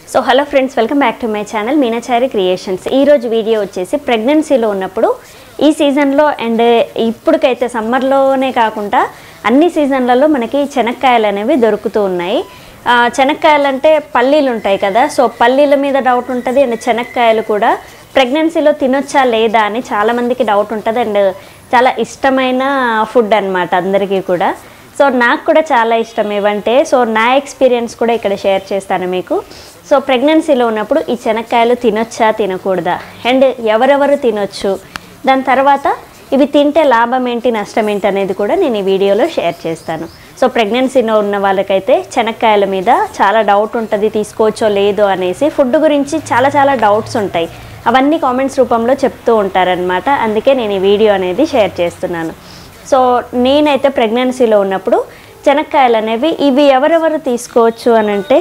so hello friends welcome back to my channel Meenachari creations ఈరోజు video వచ్చేసి ప్రెగ్నెన్సీలో ఉన్నప్పుడు ఈ సీజన్లో అండ్ ఇప్పటికైతే సమ్మర్లోనే కాకుండా అన్ని సీజన్లలో మనకి చెనక్కాయలు అనేవి దొరుకుతూ ఉన్నాయి ఆ, చెనక్కాయలు అంటే పల్లీలు ఉంటాయి కదా సో పల్లీల మీద డౌట్ ఉంటుంది అండ్ చెనక్కాయలు కూడా ప్రెగ్నెన్సీలో తినొచ్చా లేదా అని చాలామందికి డౌట్ ఉంటుంది అండ్ చాలా ఇష్టమైన ఫుడ్ అన్నమాట అందరికీ కూడా సో నాకు కూడా చాలా ఇష్టం ఇవంటే సో నా ఎక్స్పీరియన్స్ కూడా ఇక్కడ షేర్ చేస్తాను మీకు సో ప్రెగ్నెన్సీలో ఉన్నప్పుడు ఈ చెనక్కాయలు తినొచ్చా తినకూడదా అండ్ ఎవరెవరు తినొచ్చు దాని తర్వాత ఇవి తింటే లాభం ఏంటి నష్టం ఏంటి అనేది కూడా నేను ఈ వీడియోలో షేర్ చేస్తాను సో ప్రెగ్నెన్సీలో ఉన్న వాళ్ళకైతే చెనక్కాయల మీద చాలా డౌట్ ఉంటుంది తీసుకోవచ్చో లేదో అనేసి ఫుడ్ గురించి చాలా చాలా డౌట్స్ ఉంటాయి అవన్నీ కామెంట్స్ రూపంలో చెప్తూ ఉంటారనమాట అందుకే నేను ఈ వీడియో అనేది షేర్ చేస్తున్నాను సో నేనైతే ప్రెగ్నెన్సీలో ఉన్నప్పుడు చెనక్కాయలు అనేవి ఇవి ఎవరెవరు తీసుకోవచ్చు అని అంటే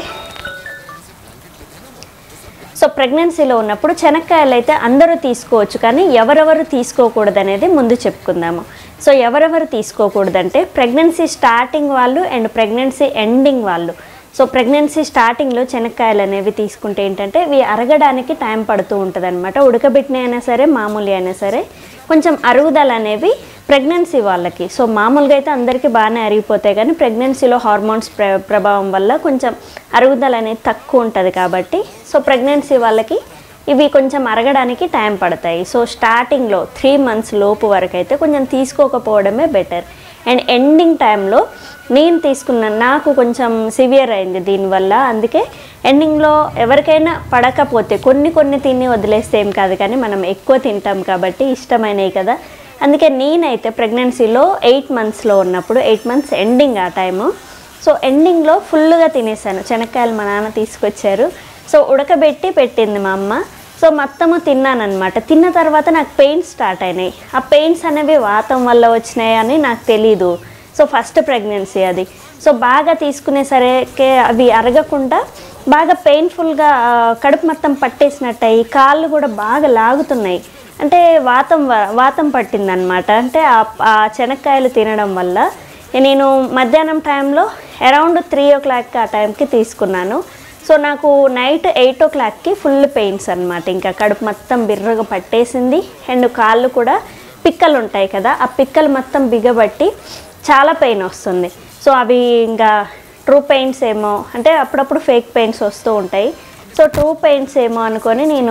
సో ప్రెగ్నెన్సీలో ఉన్నప్పుడు చెనక్కాయలు అయితే అందరూ తీసుకోవచ్చు కానీ ఎవరెవరు తీసుకోకూడదు అనేది ముందు చెప్పుకుందాము సో ఎవరెవరు తీసుకోకూడదంటే ప్రెగ్నెన్సీ స్టార్టింగ్ వాళ్ళు అండ్ ప్రెగ్నెన్సీ ఎండింగ్ వాళ్ళు సో ప్రెగ్నెన్సీ స్టార్టింగ్లో చెనక్కాయలు అనేవి తీసుకుంటే ఏంటంటే ఇవి అరగడానికి టైం పడుతూ ఉంటుంది అనమాట ఉడకబెట్టిన అయినా సరే మామూలు అయినా సరే కొంచెం అరుగుదల అనేవి ప్రెగ్నెన్సీ వాళ్ళకి సో మామూలుగా అయితే అందరికీ బాగానే అరిగిపోతాయి కానీ ప్రెగ్నెన్సీలో హార్మోన్స్ ప్ర ప్రభావం వల్ల కొంచెం అరుగుదల అనేది తక్కువ ఉంటుంది కాబట్టి సో ప్రెగ్నెన్సీ వాళ్ళకి ఇవి కొంచెం అరగడానికి టైం పడతాయి సో స్టార్టింగ్లో త్రీ మంత్స్ లోపు వరకు అయితే కొంచెం తీసుకోకపోవడమే బెటర్ అండ్ ఎండింగ్ టైంలో నేను తీసుకున్న నాకు కొంచెం సివియర్ అయింది దీనివల్ల అందుకే ఎండింగ్లో ఎవరికైనా పడకపోతే కొన్ని కొన్ని తిని వదిలేస్తే ఏం కాదు కానీ మనం ఎక్కువ తింటాం కాబట్టి ఇష్టమైనవి కదా అందుకే నేనైతే ప్రెగ్నెన్సీలో ఎయిట్ మంత్స్లో ఉన్నప్పుడు ఎయిట్ మంత్స్ ఎండింగ్ ఆ టైము సో ఎండింగ్లో ఫుల్గా తినేసాను శనక్కాయలు మా నాన్న తీసుకొచ్చారు సో ఉడకబెట్టి పెట్టింది మా అమ్మ సో మొత్తము తిన్నానమాట తిన్న తర్వాత నాకు పెయిన్స్ స్టార్ట్ అయినాయి ఆ పెయిన్స్ అనేవి వాతం వల్ల వచ్చినాయి అని నాకు తెలీదు సో ఫస్ట్ ప్రెగ్నెన్సీ అది సో బాగా తీసుకునేసరికి అవి అరగకుండా బాగా పెయిన్ఫుల్గా కడుపు మొత్తం పట్టేసినట్టయి కాళ్ళు కూడా బాగా లాగుతున్నాయి అంటే వాతం వ- వాతం పట్టిందనమాట అంటే ఆ- ఆ శనక్కాయలు తినడం వల్ల నేను మధ్యాహ్నం టైంలో అరౌండ్ త్రీ ఓ క్లాక్ ఆ టైంకి తీసుకున్నాను సో నాకు నైట్ ఎయిట్ ఓ క్లాక్కి ఫుల్ పెయిన్స్ అనమాట ఇంకా కడుపు మొత్తం బిర్రగా పట్టేసింది అండ్ కాళ్ళు కూడా పిక్కలు ఉంటాయి కదా ఆ పిక్కలు మొత్తం బిగబట్టి చాలా పెయిన్ వస్తుంది సో అవి ఇంకా ట్రూ పెయిన్స్ ఏమో అంటే అప్పుడప్పుడు ఫేక్ పెయిన్స్ వస్తూ ఉంటాయి సో ట్రూ పెయిన్స్ ఏమో అనుకొని నేను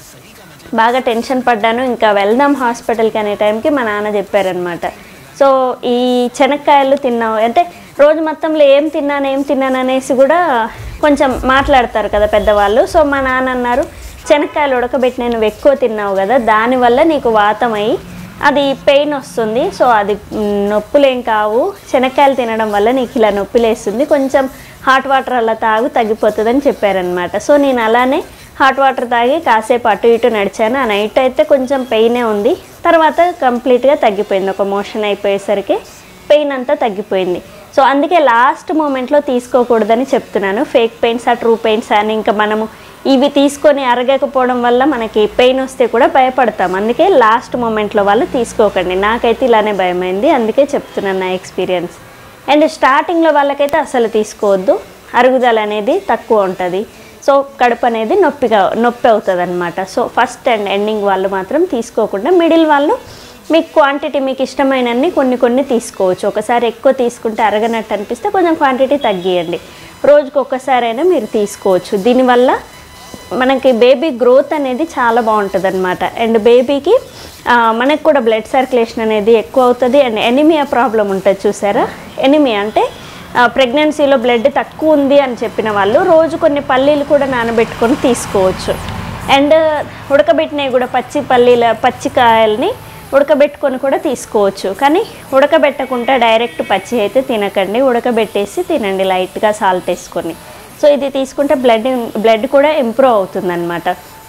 బాగా టెన్షన్ పడ్డాను ఇంకా వెళ్దాం హాస్పిటల్కి అనే టైంకి మా నాన్న చెప్పారనమాట సో ఈ చెనక్కాయలు తిన్నావు అంటే రోజు మొత్తంలో ఏం తిన్నాను ఏం తిన్నాను అనేసి కూడా కొంచెం మాట్లాడతారు కదా పెద్దవాళ్ళు సో మా నాన్న అన్నారు చెనక్కాయలు ఉడకబెట్టిన నువ్వు ఎక్కువ తిన్నావు కదా దానివల్ల నీకు వాతం అయ్యి అది పెయిన్ వస్తుంది సో అది మ్, నొప్పులేం కావు శనక్కాయలు తినడం వల్ల నీకు ఇలా నొప్పి లేస్తుంది కొంచెం హాట్ వాటర్ అలా తాగు తగ్గిపోతుందని చెప్పారనమాట సో నేను అలానే హాట్ వాటర్ తాగి కాసేపు అటు ఇటు నడిచాను ఆ నైట్ అయితే కొంచెం పెయినే ఉంది తర్వాత కంప్లీట్గా తగ్గిపోయింది ఒక మోషన్ అయిపోయేసరికి పెయిన్ అంతా తగ్గిపోయింది సో అందుకే లాస్ట్ మూమెంట్లో తీసుకోకూడదని చెప్తున్నాను ఫేక్ పెయిన్స్ ఆ ట్రూ పెయిన్స్ అని ఇంకా మనము ఇవి తీసుకొని అరగకపోవడం వల్ల మనకి పెయిన్ వస్తే కూడా భయపడతాం అందుకే లాస్ట్ మూమెంట్లో వాళ్ళు తీసుకోకండి నాకైతే ఇలానే భయమైంది అందుకే చెప్తున్నాను నా ఎక్స్పీరియన్స్ అండ్ స్టార్టింగ్లో వాళ్ళకైతే అసలు తీసుకోవద్దు అరుగుదల అనేది తక్కువ ఉంటుంది సో కడుపు అనేది నొప్పిగా నొప్పి అవుతుంది అనమాట సో ఫస్ట్ అండ్ ఎండింగ్ వాళ్ళు మాత్రం తీసుకోకుండా మిడిల్ వాళ్ళు మీకు క్వాంటిటీ మీకు ఇష్టమైనన్ని కొన్ని కొన్ని తీసుకోవచ్చు ఒకసారి ఎక్కువ తీసుకుంటే అరగనట్టు అనిపిస్తే కొంచెం క్వాంటిటీ తగ్గియండి రోజుకి ఒక్కసారైనా మీరు తీసుకోవచ్చు దీనివల్ల మనకి బేబీ గ్రోత్ అనేది చాలా బాగుంటుంది అనమాట అండ్ బేబీకి మనకు కూడా బ్లడ్ సర్క్యులేషన్ అనేది ఎక్కువ అవుతుంది అండ్ ఎనిమియా ప్రాబ్లం ఉంటుంది చూసారా ఎనిమియా అంటే ప్రెగ్నెన్సీలో బ్లడ్ తక్కువ ఉంది అని చెప్పిన వాళ్ళు రోజు కొన్ని పల్లీలు కూడా నానబెట్టుకొని తీసుకోవచ్చు అండ్ ఉడకబెట్టినవి కూడా పచ్చి పల్లీల పచ్చి కాయల్ని ఉడకబెట్టుకొని కూడా తీసుకోవచ్చు కానీ ఉడకబెట్టకుండా డైరెక్ట్ పచ్చి అయితే తినకండి ఉడకబెట్టేసి తినండి లైట్గా సాల్ట్ వేసుకొని సో ఇది తీసుకుంటే బ్లడ్ బ్లడ్ కూడా ఇంప్రూవ్ అవుతుందన్నమాట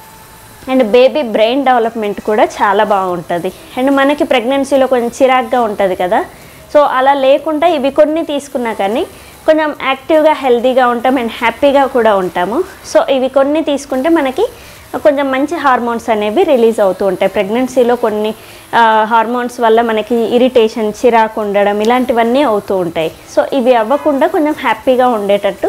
అండ్ బేబీ బ్రెయిన్ డెవలప్మెంట్ కూడా చాలా బాగుంటుంది అండ్ మనకి ప్రెగ్నెన్సీలో కొంచెం చిరాగ్గా ఉంటుంది కదా సో అలా లేకుండా ఇవి కొన్ని తీసుకున్నా కానీ కొంచెం యాక్టివ్గా హెల్తీగా ఉంటాం అండ్ హ్యాపీగా కూడా ఉంటాము సో ఇవి కొన్ని తీసుకుంటే మనకి కొంచెం మంచి హార్మోన్స్ అనేవి రిలీజ్ అవుతూ ఉంటాయి ప్రెగ్నెన్సీలో కొన్ని హార్మోన్స్ వల్ల మనకి ఇరిటేషన్ చిరాకు ఉండడం ఇలాంటివన్నీ అవుతూ ఉంటాయి సో ఇవి అవ్వకుండా కొంచెం హ్యాపీగా ఉండేటట్టు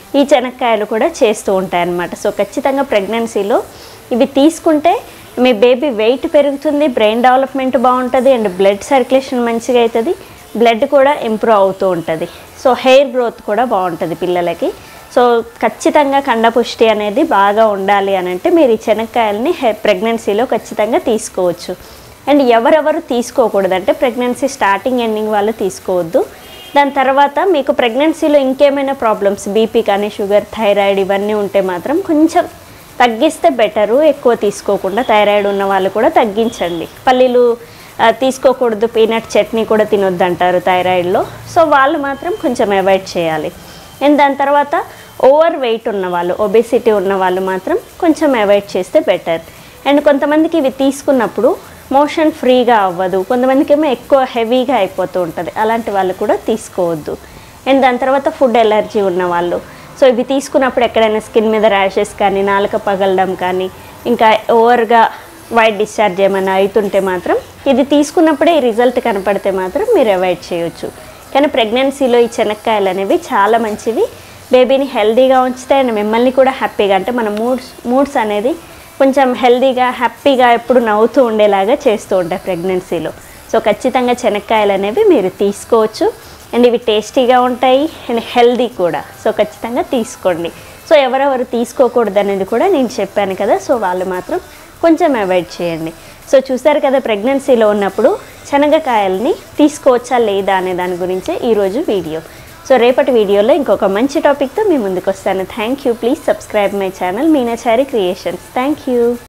ఈ శనక్కాయలు కూడా చేస్తూ ఉంటాయి అన్నమాట సో ఖచ్చితంగా ప్రెగ్నెన్సీలో ఇవి తీసుకుంటే మీ బేబీ వెయిట్ పెరుగుతుంది బ్రెయిన్ డెవలప్మెంట్ బాగుంటుంది అండ్ బ్లడ్ సర్క్యులేషన్ మంచిగా అవుతుంది బ్లడ్ కూడా ఇంప్రూవ్ అవుతూ ఉంటుంది సో హెయిర్ గ్రోత్ కూడా బాగుంటుంది పిల్లలకి సో ఖచ్చితంగా కండపుష్టి అనేది బాగా ఉండాలి అని అంటే మీరు ఈ శనక్కాయలని హె ప్రెగ్నెన్సీలో ఖచ్చితంగా తీసుకోవచ్చు అండ్ ఎవరెవరు తీసుకోకూడదు అంటే ప్రెగ్నెన్సీ స్టార్టింగ్ ఎండింగ్ వాళ్ళు తీసుకోవద్దు దాని తర్వాత మీకు ప్రెగ్నెన్సీలో ఇంకేమైనా ప్రాబ్లమ్స్ బీపీ కానీ షుగర్ థైరాయిడ్ ఇవన్నీ ఉంటే మాత్రం కొంచెం తగ్గిస్తే బెటరు ఎక్కువ తీసుకోకుండా థైరాయిడ్ ఉన్న వాళ్ళు కూడా తగ్గించండి పల్లీలు ఆ, తీసుకోకూడదు పీనట్ చట్నీ కూడా తినొద్దు అంటారు థైరాయిడ్లో సో వాళ్ళు మాత్రం కొంచెం అవాయిడ్ చేయాలి అండ్ దాని తర్వాత ఓవర్ వెయిట్ ఉన్న వాళ్ళు ఒబేసిటీ ఉన్న వాళ్ళు మాత్రం కొంచెం అవాయిడ్ చేస్తే బెటర్ అండ్ కొంతమందికి ఇవి తీసుకున్నప్పుడు మోషన్ ఫ్రీగా అవ్వదు కొంతమందికి ఏమో ఎక్కువ హెవీగా అయిపోతూ ఉంటుంది అలాంటి వాళ్ళు కూడా తీసుకోవద్దు అండ్ దాని తర్వాత ఫుడ్ ఎలర్జీ ఉన్న వాళ్ళు సో ఇవి తీసుకున్నప్పుడు ఎక్కడైనా స్కిన్ మీద ర్యాషెస్ కానీ నాలుక పగలడం కానీ ఇంకా ఓవర్గా వైట్ డిశ్చార్జ్ ఏమైనా అవుతుంటే మాత్రం ఇది తీసుకున్నప్పుడే ఈ రిజల్ట్ కనపడితే మాత్రం మీరు అవాయిడ్ చేయొచ్చు కానీ ప్రెగ్నెన్సీలో ఈ శనక్కాయలు అనేవి చాలా మంచివి బేబీని హెల్దీగా ఉంచుతాయి అండ్ మిమ్మల్ని కూడా హ్యాపీగా అంటే మన మూడ్స్ మూడ్స్ అనేది కొంచెం హెల్దీగా హ్యాపీగా ఎప్పుడు నవ్వుతూ ఉండేలాగా చేస్తూ ఉంటాయి ప్రెగ్నెన్సీలో సో ఖచ్చితంగా శనక్కాయలు అనేవి మీరు తీసుకోవచ్చు అండ్ ఇవి టేస్టీగా ఉంటాయి అండ్ హెల్దీ కూడా సో ఖచ్చితంగా తీసుకోండి సో ఎవరెవరు తీసుకోకూడదు అనేది కూడా నేను చెప్పాను కదా సో వాళ్ళు మాత్రం కొంచెం అవాయిడ్ చేయండి సో చూసారు కదా ప్రెగ్నెన్సీలో ఉన్నప్పుడు శనగకాయల్ని తీసుకోవచ్చా లేదా అనే దాని గురించే ఈరోజు వీడియో సో రేపటి వీడియోలో ఇంకొక మంచి టాపిక్తో మీ ముందుకు వస్తాను thank you please subscribe my channel Meenachari creations thank you